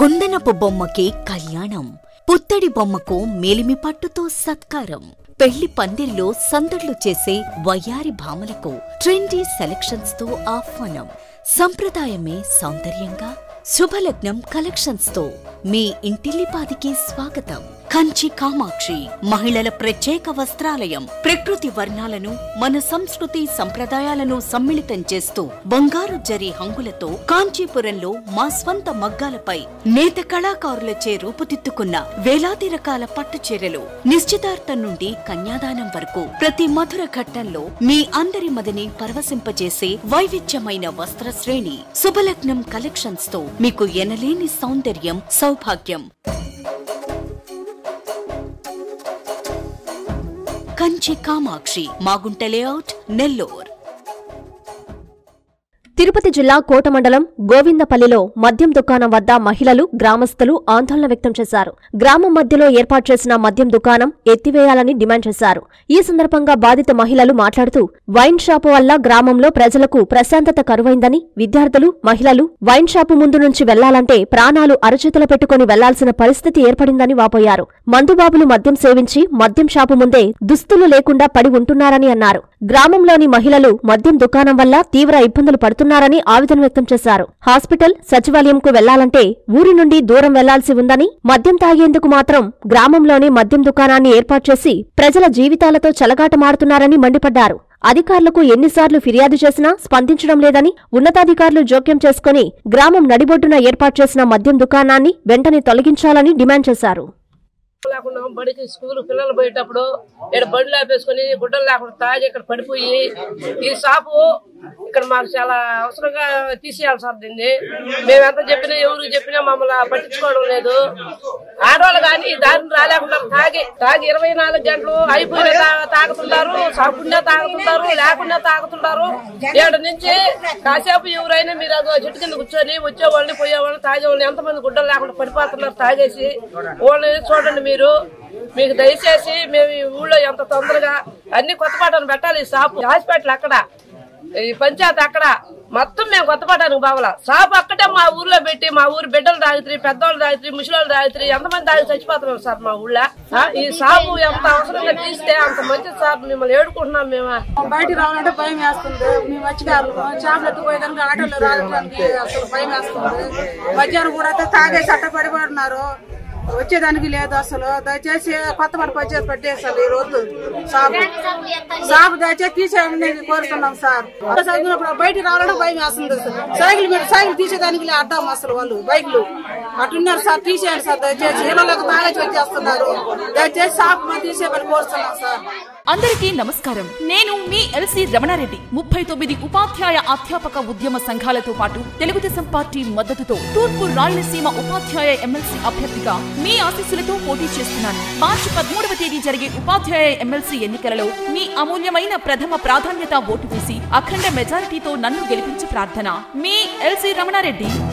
కుందనపు బొమ్మకి కళ్యాణం పుత్తడి బొమ్మకు మేలిమి పట్టుతో సత్కారం పెళ్లి పందిరిలో సందడ్లు చేసే వయ్యారి భామలకు ట్రెండీ సెలక్షన్స్ తో ఆహ్వానం సంప్రదాయమే సౌందర్యంగా శుభలగ్నం కలెక్షన్స్ తో మీ ఇంటిల్లిపాదికి స్వాగతం కంచి కామాక్షి మహిళల ప్రత్యేక వస్త్రాలయం ప్రకృతి వర్ణాలను మన సంస్కృతి సంప్రదాయాలను సమ్మిళితం చేస్తూ బంగారు జరి హంగులతో కాంచీపురంలో మా స్వంత మగ్గాలపై నేత కళాకారులచే రూపుదిద్దుకున్న వేలాది రకాల పట్టు చీరలు నిశ్చితార్థం నుండి కన్యాదానం వరకు ప్రతి మధుర ఘట్టంలో మీ అందరి మదిని పరవశింపజేసే వైవిధ్యమైన వస్త్ర శ్రేణి శుభలగ్నం కలెక్షన్స్ తో మీకు ఎనలేని సౌందర్యం సౌభాగ్యం కంచి కామాక్షి మాగుంట లేఅవుట్ నెల్లూర్ తిరుపతి జిల్లా కోట మండలం గోవిందపల్లిలో మద్యం దుకాణం వద్ద మహిళలు గ్రామస్తులు ఆందోళన వ్యక్తం చేశారు గ్రామం మధ్యలో ఏర్పాటు చేసిన మద్యం దుకాణం ఎత్తివేయాలని డిమాండ్ చేశారు ఈ సందర్భంగా బాధిత మహిళలు మాట్లాడుతూ వైన్ షాపు వల్ల గ్రామంలో ప్రజలకు ప్రశాంతత కరువైందని విద్యార్థులు మహిళలు వైన్ షాపు ముందు నుంచి వెళ్లాలంటే ప్రాణాలు అరచేతుల పెట్టుకుని వెళ్లాల్సిన పరిస్థితి ఏర్పడిందని వాపోయారు మందుబాబులు మద్యం సేవించి మద్యం షాపు ముందే దుస్తులు లేకుండా పడి ఉంటున్నారని అన్నారు గ్రామంలోని మహిళలు మద్యం దుకాణం వల్ల తీవ్ర ఇబ్బందులు పడుతున్నారని ఆవేదన వ్యక్తం చేశారు హాస్పిటల్ సచివాలయంకు వెళ్లాలంటే ఊరి నుండి దూరం వెళ్లాల్సి ఉందని మద్యం తాగేందుకు మాత్రం గ్రామంలోని మద్యం దుకాణాన్ని ఏర్పాటు చేసి ప్రజల జీవితాలతో చెలగాటమాడుతున్నారని మండిపడ్డారు అధికారులకు ఎన్నిసార్లు ఫిర్యాదు చేసినా స్పందించడం లేదని ఉన్నతాధికారులు జోక్యం చేసుకుని గ్రామం నడిబొడ్డున ఏర్పాటు చేసిన మద్యం దుకాణాన్ని వెంటనే తొలగించాలని డిమాండ్ చేశారు లేకుండా బడికి స్కూల్ పిల్లలు పోయేటప్పుడు ఇక్కడ బండ్లు ఆపేసుకుని గుడ్డలు లేకుండా తాగి ఇక్కడ పడిపోయి ఈ షాపు ఇక్కడ మాకు చాలా అవసరంగా తీసేయాలి సార్ దీన్ని మేము ఎంత చెప్పినా ఎవరు చెప్పినా మమ్మల్ని పట్టించుకోవడం లేదు ఆడవాళ్ళు కానీ దారిని రాలేకుండా తాగి తాగి ఇరవై నాలుగు గంటలు అయిపోయిన తా- తాగుతుంటారు సాకుండా తాగుతుంటారు లేకుండా తాగుతుంటారు ఏడు నుంచి కాసేపు ఎవరైనా మీరు అదో చెట్టు కింద కూర్చొని వచ్చేవాళ్ళని పోయేవాళ్ళని తాగేవాళ్ళని ఎంతమంది గుడ్డలు లేకుండా పడిపోతున్నారు తాగేసి వాళ్ళని చూడండి మీరు మీకు దయచేసి మేము ఈ ఊళ్ళో ఎంత తొందరగా అన్ని కొత్త పాటను పెట్టాలి ఈ షాపు హాస్పిటల్ అక్కడ ఈ పంచాయతీ అక్కడ మొత్తం మేము కొత్త పాటానికి బావల షాపు అక్కడే మా ఊర్లో పెట్టి మా ఊరు బిడ్డలు తాగుతారు పెద్దవాళ్ళు తాగుతారు ముసలి తాగుతారు ఎంతమంది తాగి చచ్చిపోతున్నాం సార్ మా ఊళ్ళో ఆ, ఈ షాపు ఎంత అవసరంగా తీస్తే అంత మంచిది సార్ మిమ్మల్ని ఏడుకుంటున్నాం మేము బయటికి రావాలంటే భయం వేస్తుంది మేము మత్స్యకారులు చేపలు ఎత్తుకుపోయేదానికి ఆటోలో రావడానికి అసలు భయం వేస్తుంది మధ్యాహ్నం కూడా అయితే తాగేసి అట్ట పడిపడున్నారు వచ్చేదానికి లేదు అసలు దయచేసి కొత్త పడి పంచాయతీ పెట్టేసారు ఈ రోజు సాగు సాగు దయచేసి తీసేయమని కోరుతున్నాం సార్ చదివినప్పుడు బయటికి రావాలంటే భయం వేస్తుంది అసలు సైకిల్ మీద సైకిల్ తీసేదానికి లే అడ్డాం అసలు వాళ్ళు బైక్లు అట్టున్నారు సార్ తీసేయండి సార్ దయచేసి ఇళ్ళలోకి తాగేసి వచ్చేస్తున్నారు దయచేసి సాగు మేము తీసేయమని కోరుతున్నాం సార్ అందరికీ నమస్కారం నేను మీ ఎల్సి రమణారెడ్డి ముప్పై తొమ్మిది ఉపాధ్యాయ అధ్యాపక ఉద్యమ సంఘాలతో పాటు తెలుగుదేశం పార్టీ మద్దతుతో తూర్పు రాయలసీమ ఉపాధ్యాయ ఎమ్మెల్సీ అభ్యర్థిగా మీ ఆశీస్సులతో పోటీ చేస్తున్నాను మార్చి పదమూడవ తేదీ జరిగే ఉపాధ్యాయ ఎమ్మెల్సీ ఎన్నికలలో మీ అమూల్యమైన ప్రథమ ప్రాధాన్యత ఓటు వేసి అఖండ మెజారిటీతో నన్ను గెలిపించి ప్రార్థన మీ ఎల్సి రమణారెడ్డి